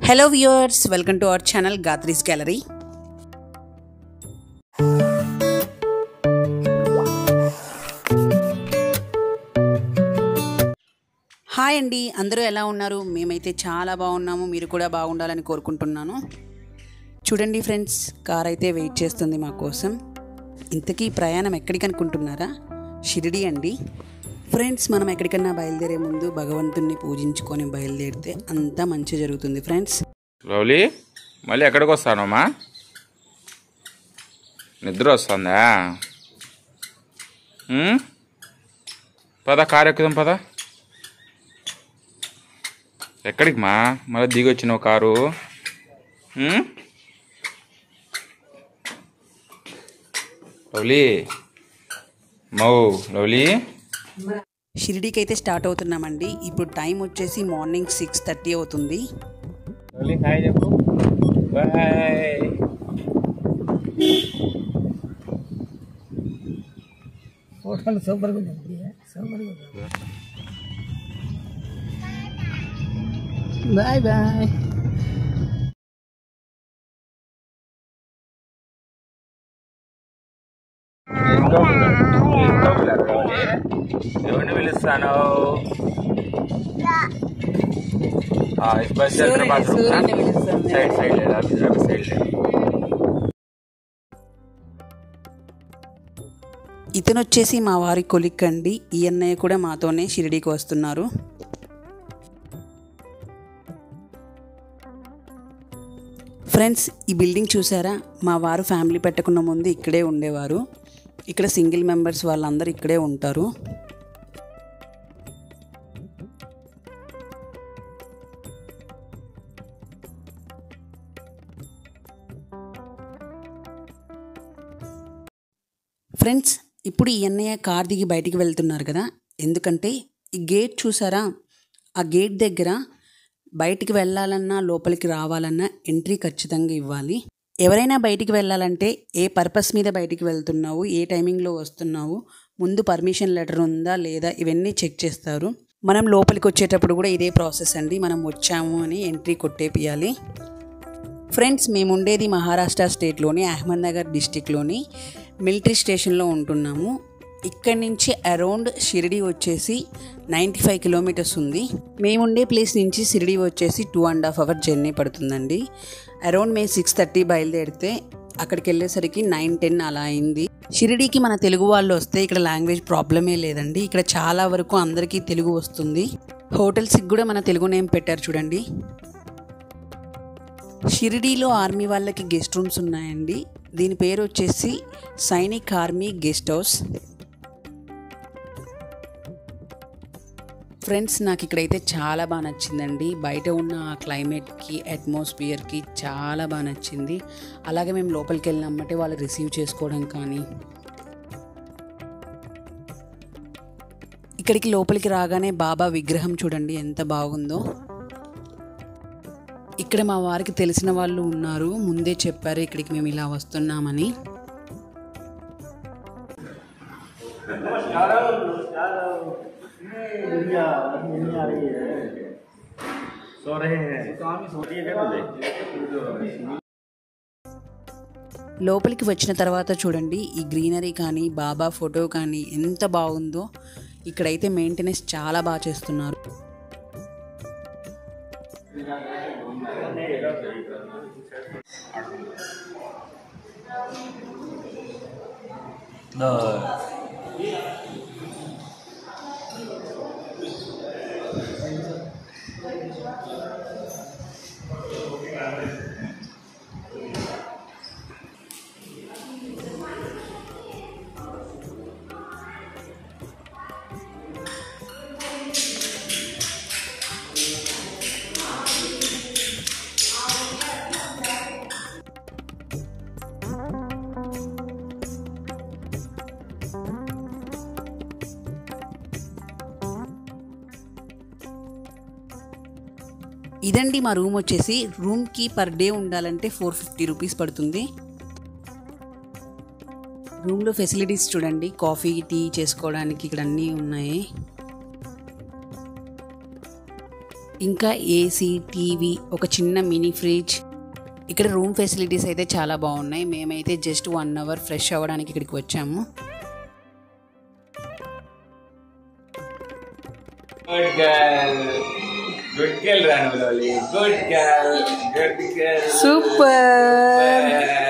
Hello viewers welcome to our channel గాత్రీస్ gallery hi అండి అందరూ ఎలా ఉన్నారు మేమైతే చాలా బాగున్నాము మీరు కూడా బాగుండాలని కోరుకుంటున్నాను చూడండి ఫ్రెండ్స్ కార్ అయితే వెయిట్ చేస్తుంది మా కోసం ఇంతకీ ప్రయాణం ఎక్కడికి అనుకుంటున్నారా షిరిడి అండి ఫ్రెండ్స్ మనం ఎక్కడికన్నా బయలుదేరే ముందు భగవంతుణ్ణి పూజించుకొని బయలుదేరితే అంతా మంచి జరుగుతుంది ఫ్రెండ్స్ లవ్లీ మళ్ళీ ఎక్కడికి వస్తానమ్మా నిద్ర వస్తుందా ఉమ్? పద కారు ఎక్కుదాం పద ఎక్కడికి మా మళ్ళీ దిగి వచ్చినావు కారు ఉమ్? లవ్లీ మౌ లవ్లీ షిరిడీకి అయితే స్టార్ట్ అవుతున్నామండి ఇప్పుడు టైం వచ్చేసి మార్నింగ్ సిక్స్ థర్టీ అవుతుంది లవ్లీ హాయ్ చెప్పు బాయ్ ఫోటోలు సూపర్గా ఉంది సూపర్గా ఉంది బాయ్ బాయ్ ఎవరిని పిలుస్తాను బస్ దగ్గర మాత్రం సైడ్ సైడ్ లేదా బిజరాబ్ సైడ్ లేదు ఇతను వచ్చేసి మా వారి కొలిక్ అండి ఈ అన్నయ్య కూడా మాతోనే షిరిడీకి వస్తున్నారు ఫ్రెండ్స్ ఈ బిల్డింగ్ చూసారా మా వారు ఫ్యామిలీ పెట్టకున్న ముందు ఇక్కడే ఉండేవారు ఇక్కడ సింగిల్ మెంబర్స్ వాళ్ళందరూ ఇక్కడే ఉంటారు ఫ్రెండ్స్ ఇప్పుడు ఈ అన్నయ్య కార్ దిగి బయటికి వెళ్తున్నారు కదా ఎందుకంటే ఈ గేట్ చూసారా ఆ గేట్ దగ్గర బయటికి వెళ్ళాలన్నా లోపలికి రావాలన్నా ఎంట్రీ ఖచ్చితంగా ఇవ్వాలి ఎవరైనా బయటికి వెళ్ళాలంటే ఏ పర్పస్ మీద బయటికి వెళ్తున్నావు ఏ టైమింగ్లో వస్తున్నావు ముందు పర్మిషన్ లెటర్ ఉందా లేదా ఇవన్నీ చెక్ చేస్తారు మనం లోపలికి వచ్చేటప్పుడు కూడా ఇదే ప్రాసెస్ అండి మనం వచ్చాము అని ఎంట్రీ కొట్టేపియాలి ఫ్రెండ్స్ మేము ఉండేది మహారాష్ట్ర స్టేట్లోని అహ్మద్నగర్ డిస్టిక్లోని మిలిటరీ స్టేషన్లో ఉంటున్నాము ఇక్కడి నుంచి అరౌండ్ షిరిడి వచ్చేసి నైంటీ ఫైవ్ కిలోమీటర్స్ ఉంది మేము ఉండే ప్లేస్ నుంచి షిరిడి వచ్చేసి two and half hour journey పడుతుందండి అరౌండ్ మేము సిక్స్ థర్టీ బయలుదేరితే అక్కడికి వెళ్ళేసరికి నైన్ టెన్ అలా అయింది షిరిడీకి మన తెలుగు వాళ్ళు వస్తే ఇక్కడ లాంగ్వేజ్ ప్రాబ్లమే లేదండి ఇక్కడ చాలా వరకు అందరికీ తెలుగు వస్తుంది హోటల్స్కి కూడా మన తెలుగు నేమ్ పెట్టారు చూడండి షిరిడీలో ఆర్మీ వాళ్ళకి గెస్ట్ రూమ్స్ ఉన్నాయండి దీని పేరు వచ్చేసి Sainik army guest house friends నాకు ఇక్కడైతే చాలా బాగా నచ్చిందండి బయట ఉన్న ఆ క్లైమేట్కి అట్మాస్ఫియర్కి చాలా బాగా నచ్చింది అలాగే మేము లోపలికి వెళ్ళినామంటే వాళ్ళు రిసీవ్ చేసుకోవడం కానీ ఇక్కడికి లోపలికి రాగానే బాబా విగ్రహం చూడండి ఎంత బాగుందో ఇక్కడ మా వారికి తెలిసిన వాళ్ళు ఉన్నారు ముందే చెప్పారు ఇక్కడికి మేము ఇలా వస్తున్నామని లోపలికి వచ్చిన తర్వాత చూడండి ఈ గ్రీనరీ కానీ బాబా ఫోటో కానీ ఎంత బాగుందో ఇక్కడైతే మెయింటెనెన్స్ చాలా బాగా చేస్తున్నారు ఇదండి మా రూమ్ వచ్చేసి రూమ్కి పర్ డే ఉండాలంటే ఫోర్ ఫిఫ్టీ రూపీస్ పడుతుంది రూమ్లో ఫెసిలిటీస్ చూడండి కాఫీ టీ చేసుకోవడానికి ఇక్కడ అన్నీ ఉన్నాయి ఇంకా ఏసీ టీవీ ఒక చిన్న మినీ ఫ్రిడ్జ్ ఇక్కడ రూమ్ ఫెసిలిటీస్ అయితే చాలా బాగున్నాయి మేమైతే జస్ట్ వన్ అవర్ ఫ్రెష్ అవ్వడానికి ఇక్కడికి వచ్చాము గుడ్ గర్ల్ గుడ్ గర్ల్ రానులీ good girl good girl super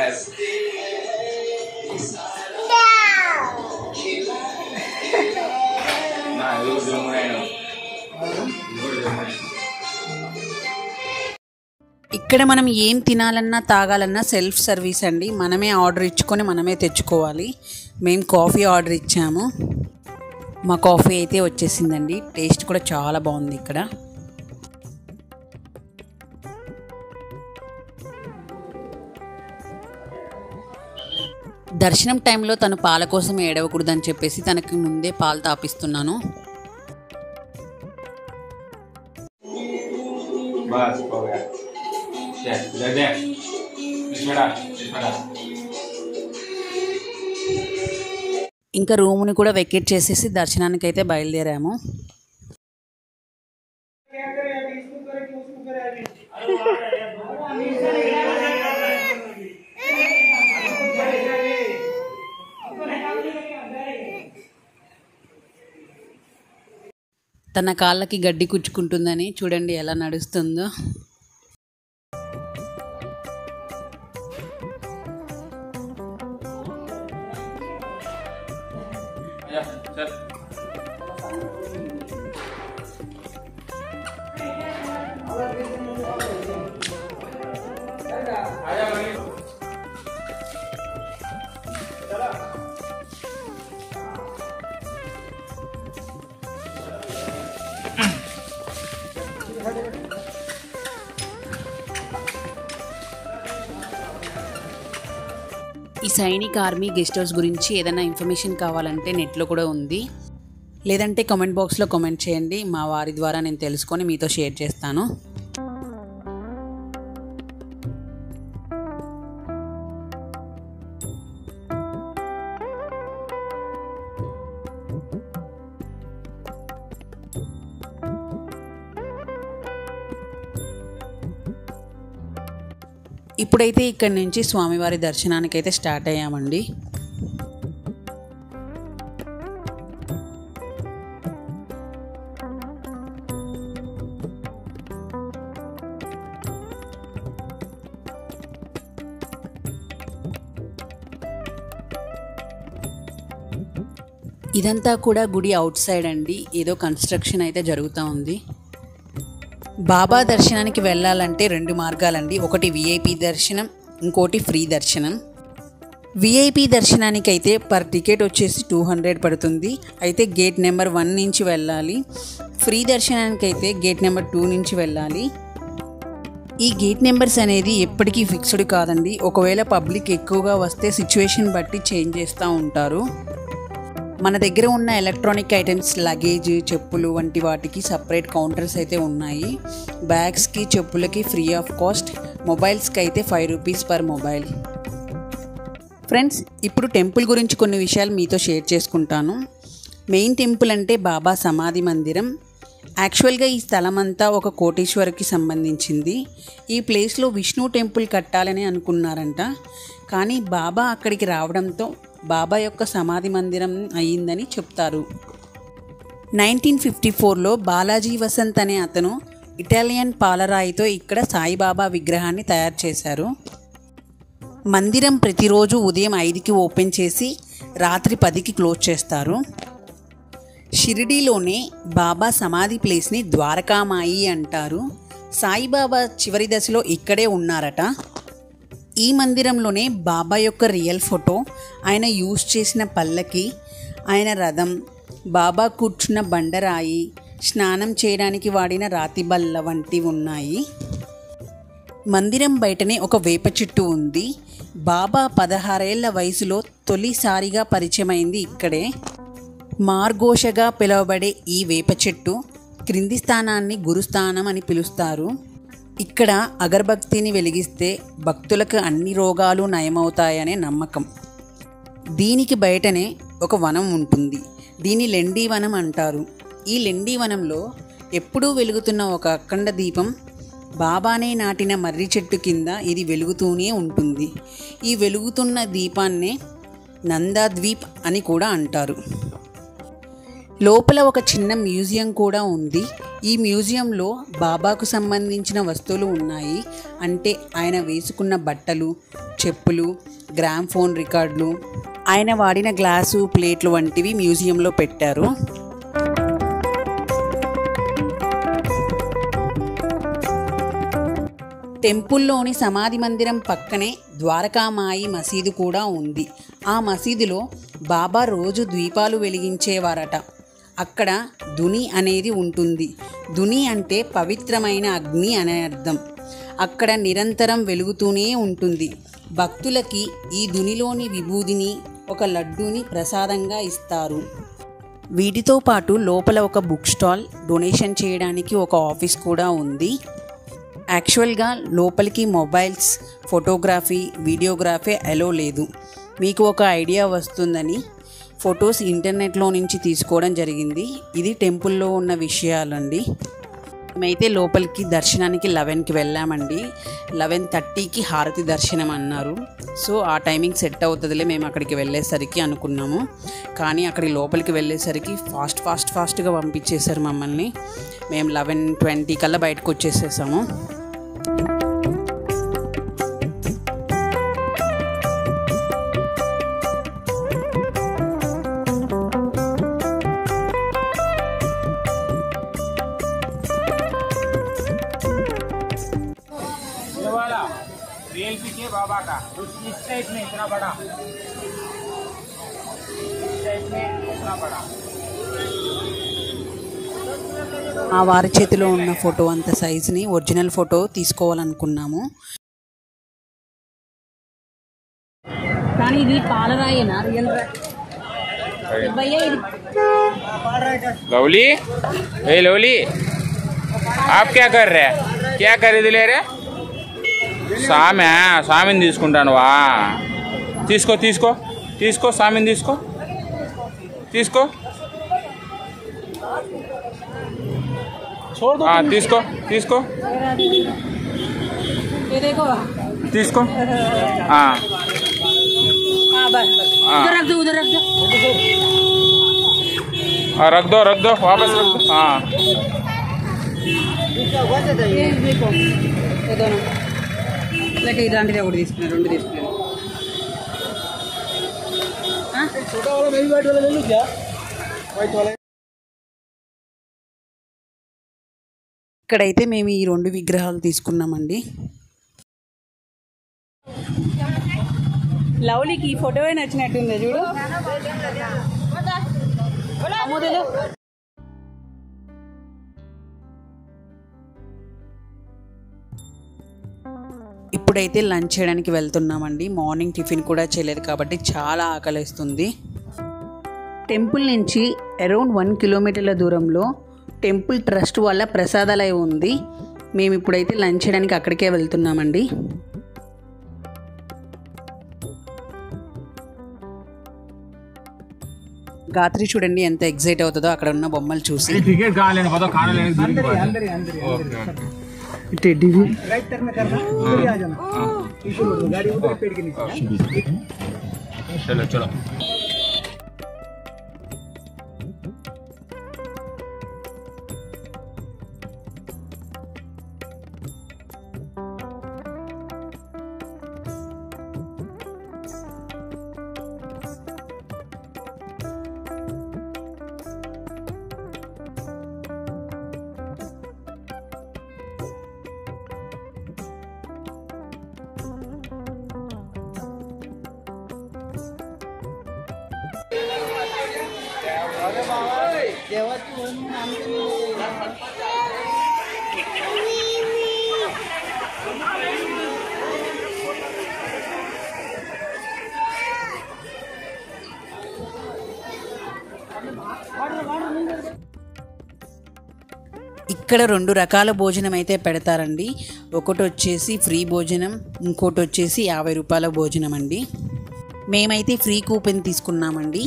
నా ఇది జమునైనా ఇక్కడ మనం ఏం తినాలన్నా తాగాలన్నా సెల్ఫ్ సర్వీస్ అండి మనమే ఆర్డర్ ఇచ్చుకొని మనమే తెచ్చుకోవాలి మేము కాఫీ ఆర్డర్ ఇచ్చాము మా కాఫీ అయితే వచ్చేసిందండి టేస్ట్ కూడా చాలా బాగుంది ఇక్కడ దర్శనం టైంలో తను పాల కోసం ఏడవకూడదని చెప్పేసి తనకి ముందే పాలు తాపిస్తున్నాను बस हो गया चल दे दे इसमें इसमें ఇంకా రూమ్ని కూడా వెకేట్ చేసేసి దర్శనానికి అయితే బయలుదేరాము తన కాళ్ళకి గడ్డి కుచ్చుకుంటుందని చూడండి ఎలా నడుస్తుందో चल ఈ సైనిక్ ఆర్మీ గెస్ట్ హౌస్ గురించి ఏదైనా ఇన్ఫర్మేషన్ కావాలంటే నెట్లో కూడా ఉంది లేదంటే కామెంట్ బాక్స్లో కామెంట్ చేయండి మా వారి ద్వారా నేను తెలుసుకొని మీతో షేర్ చేస్తాను ఇప్పుడైతే ఇక్కడి నుంచి స్వామివారి దర్శనానికి అయితే స్టార్ట్ అయ్యామండి ఇదంతా కూడా గుడి అవుట్ సైడ్ అండి ఏదో కన్స్ట్రక్షన్ అయితే జరుగుతూ ఉంది బాబా దర్శనానికి వెళ్ళాలంటే రెండు మార్గాలండి ఒకటి విఐపి దర్శనం ఇంకోటి ఫ్రీ దర్శనం విఐపి దర్శనానికి అయితే పర్ టికెట్ వచ్చేసి టూ హండ్రెడ్ పడుతుంది అయితే గేట్ నెంబర్ వన్ నుంచి వెళ్ళాలి ఫ్రీ దర్శనానికి అయితే గేట్ నెంబర్ టూ నుంచి వెళ్ళాలి ఈ గేట్ నెంబర్స్ అనేది ఎప్పటికీ ఫిక్స్డ్ కాదండి ఒకవేళ పబ్లిక్ ఎక్కువగా వస్తే సిచ్యువేషన్ బట్టి చేంజ్ చేస్తూ ఉంటారు మన దగ్గర ఉన్న ఎలక్ట్రానిక్ ఐటమ్స్ లగేజ్ చెప్పులు వంటి వాటికి సపరేట్ కౌంటర్స్ అయితే ఉన్నాయి బ్యాగ్స్కి చెప్పులకి ఫ్రీ ఆఫ్ కాస్ట్ మొబైల్స్కి అయితే five rupees per mobile friends ఇప్పుడు టెంపుల్ గురించి కొన్ని విషయాలు మీతో షేర్ చేసుకుంటాను మెయిన్ టెంపుల్ అంటే బాబా సమాధి మందిరం యాక్చువల్గా ఈ స్థలం అంతా ఒక కోటేశ్వరికి సంబంధించింది ఈ ప్లేస్లో విష్ణు టెంపుల్ కట్టాలని అనుకున్నారంట కానీ బాబా అక్కడికి రావడంతో బాబా యొక్క సమాధి మందిరం అయ్యిందని చెప్తారు నైన్టీన్ ఫిఫ్టీ ఫోర్లో బాలాజీ వసంత్ అనే అతను ఇటాలియన్ పాలరాయితో ఇక్కడ సాయిబాబా విగ్రహాన్ని తయారు చేశారు మందిరం ప్రతిరోజు ఉదయం ఐదుకి ఓపెన్ చేసి రాత్రి పదికి క్లోజ్ చేస్తారు షిరిడీలోనే బాబా సమాధి ప్లేస్ని ద్వారకామాయి అంటారు సాయిబాబా చివరి దశలో ఇక్కడే ఉన్నారట ఈ మందిరంలోనే బాబా యొక్క రియల్ ఫోటో ఆయన యూజ్ చేసిన పల్లకి ఆయన రథం బాబా కూర్చున్న బండరాయి స్నానం చేయడానికి వాడిన రాతి బల్ల వంటివి ఉన్నాయి మందిరం బయటనే ఒక వేప చెట్టు ఉంది బాబా పదహారేళ్ల వయసులో తొలిసారిగా పరిచయమైంది ఇక్కడే మార్గోషగా పిలువబడే ఈ వేప చెట్టు క్రింది స్థానాన్ని గురుస్థానం అని పిలుస్తారు ఇక్కడ అగరబత్తిని వెలిగిస్తే భక్తులకు అన్ని రోగాలు నయమవుతాయనే నమ్మకం దీనికి బయటనే ఒక వనం ఉంటుంది దీని లెండి వనం అంటారు ఈ లెండి వనంలో ఎప్పుడూ వెలుగుతున్న ఒక అఖండ దీపం బాబానే నాటిన మర్రి చెట్టు కింద ఇది వెలుగుతూనే ఉంటుంది ఈ వెలుగుతున్న దీపాన్నే నందాద్వీప్ అని కూడా అంటారు లోపల ఒక చిన్న మ్యూజియం కూడా ఉంది ఈ మ్యూజియంలో బాబాకు సంబంధించిన వస్తువులు ఉన్నాయి అంటే ఆయన వేసుకున్న బట్టలు చెప్పులు గ్రామ్ ఫోన్ రికార్డులు ఆయన వాడిన గ్లాసు ప్లేట్లు వంటివి మ్యూజియంలో పెట్టారు టెంపుల్లోని సమాధి మందిరం పక్కనే ద్వారకామాయి మసీదు కూడా ఉంది ఆ మసీదులో బాబా రోజు ద్వీపాలు వెలిగించేవారట అక్కడ దుని అనేది ఉంటుంది దుని అంటే పవిత్రమైన అగ్ని అనే అర్థం అక్కడ నిరంతరం వెలుగుతూనే ఉంటుంది భక్తులకి ఈ దునిలోని విభూదిని ఒక లడ్డూని ప్రసాదంగా ఇస్తారు వీటితో పాటు లోపల ఒక బుక్ స్టాల్ డొనేషన్ చేయడానికి ఒక ఆఫీస్ కూడా ఉంది యాక్చువల్గా లోపలికి మొబైల్స్ ఫోటోగ్రఫీ వీడియోగ్రఫీ అలో లేదు మీకు ఒక ఐడియా వస్తుందని ఫొటోస్ ఇంటర్నెట్లో నుంచి తీసుకోవడం జరిగింది ఇది టెంపుల్లో ఉన్న విషయాలండి మేమైతే లోపలికి దర్శనానికి లెవెన్కి వెళ్ళామండి లెవెన్ థర్టీకి హారతి దర్శనం అన్నారు సో ఆ టైమింగ్ సెట్ అవుతుందిలే మేము అక్కడికి వెళ్ళేసరికి అనుకున్నాము కానీ అక్కడికి లోపలికి వెళ్ళేసరికి ఫాస్ట్ ఫాస్ట్ ఫాస్ట్గా పంపించేశారు మమ్మల్ని మేము లెవెన్ ట్వంటీ కల్లా బయటకు వచ్చేసేసాము ये वाला रेल पीछे बाबा का उस इस टाइप में इतना बड़ा इस टाइप में इतना बड़ा ఆ వారి చేతిలో ఉన్న ఫోటో అంత సైజుని ఒరిజినల్ ఫోటో తీసుకోవాలనుకున్నాము కానీ ఇది పాలరాయేనా రియల్ భయ్యా ఇది लवली ए लवली आप क्या कर रहे हैं क्या खरीद ले रहे సామె సామిని తీసుకుంటానువా తీసుకో తీసుకో తీసుకో సామిని తీసుకో తీసుకో ఆ, తీసుకో తీసుకో ये देखो తీసుకో ఆ, हाँ बस बस हाँ। उधर रख दो उधर रख दो ఆ, రख दो रख दो वापस रख दो हाँ ये देखो ये दोनों లేక ఇలాంటిది ఒకటి తీసుకున్నాను రెండు తీసుకున్నాను हाँ? छोटा वाला मैं भी वाइट वाला ले लूँ क्या वाइट वाला ఇక్కడైతే మేము ఈ రెండు విగ్రహాలు తీసుకున్నామండి లవ్లీకి ఈ ఫోటో నచ్చినట్టుంది చూడు అమ్ముదలు ఇప్పుడైతే లంచ్ చేయడానికి వెళ్తున్నామండి మార్నింగ్ టిఫిన్ కూడా చేయలేదు కాబట్టి చాలా ఆకలిస్తుంది టెంపుల్ నుంచి అరౌండ్ వన్ కిలోమీటర్ల దూరంలో టెంపుల్ ట్రస్ట్ వాళ్ళ ప్రసాదాలయం ఉంది మేము ఇప్పుడైతే లంచ్ చేయడానికి అక్కడికే వెళ్తున్నామండి గాత్రి చూడండి ఎంత ఎగ్జైట్ అవుతుందో అక్కడ ఉన్న బొమ్మలు చూసి टिकट कहाँ लेने बताओ खाना लेने दूरी की बात है। अंदर ही अंदर ही ओके ओके టెడ్డీవి राइट टर्न में करना उधर ही आ जाना पीछे मुड़ दो, गाड़ी उधर पेड़ के नीचे चलो चलो ఇక్కడ రెండు రకాల భోజనం అయితే పెడతారండి ఒకటి వచ్చేసి ఫ్రీ భోజనం ఇంకోటి వచ్చేసి యాభై రూపాయల భోజనం అండి మేమైతే ఫ్రీ కూపెన్ తీసుకున్నామండి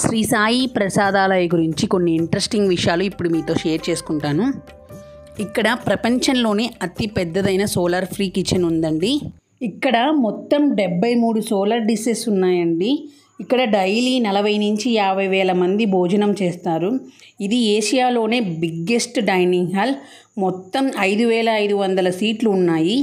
శ్రీ సాయి ప్రసాదాలయ గురించి కొన్ని ఇంట్రెస్టింగ్ విషయాలు ఇప్పుడు మీతో షేర్ చేసుకుంటాను ఇక్కడ ప్రపంచంలోనే అతి పెద్దదైన సోలార్ ఫ్రీ కిచెన్ ఉందండి ఇక్కడ మొత్తం డెబ్బై మూడు సోలార్ డిషెస్ ఉన్నాయండి ఇక్కడ డైలీ నలభై నుంచి యాభై వేల మంది భోజనం చేస్తారు ఇది ఏషియాలోనే బిగ్గెస్ట్ డైనింగ్ హాల్ మొత్తం ఐదు వేల ఐదు వందల సీట్లు ఉన్నాయి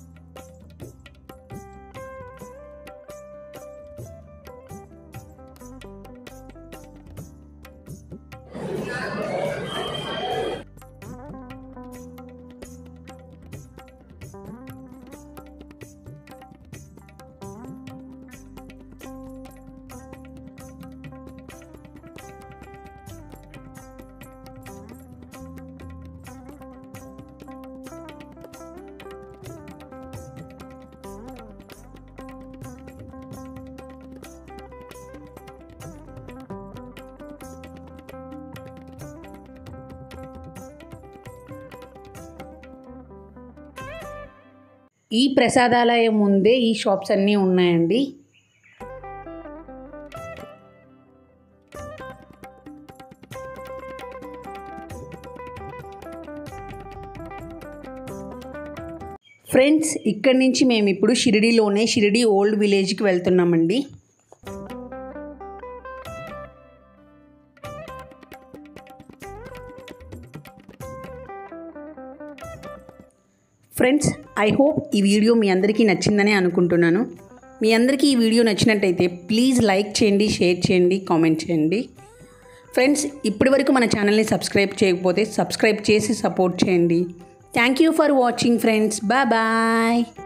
ఈ ప్రసాదాలయం ముందే ఈ షాప్స్ అన్నీ ఉన్నాయండి ఫ్రెండ్స్ ఇక్కడి నుంచి మేము ఇప్పుడు షిరిడీలోనే షిరిడి ఓల్డ్ విలేజ్కి వెళ్తున్నామండి ఫ్రెండ్స్ ఐ హోప్ ఈ వీడియో మీ అందరికీ నచ్చిందని అనుకుంటున్నాను మీ అందరికీ ఈ వీడియో నచ్చినట్టయితే ప్లీజ్ లైక్ చేయండి షేర్ చేయండి కామెంట్ చేయండి ఫ్రెండ్స్ ఇప్పటి వరకు మన ఛానల్ని సబ్స్క్రైబ్ చేయకపోతే సబ్స్క్రైబ్ చేసి సపోర్ట్ చేయండి thank you for watching friends bye bye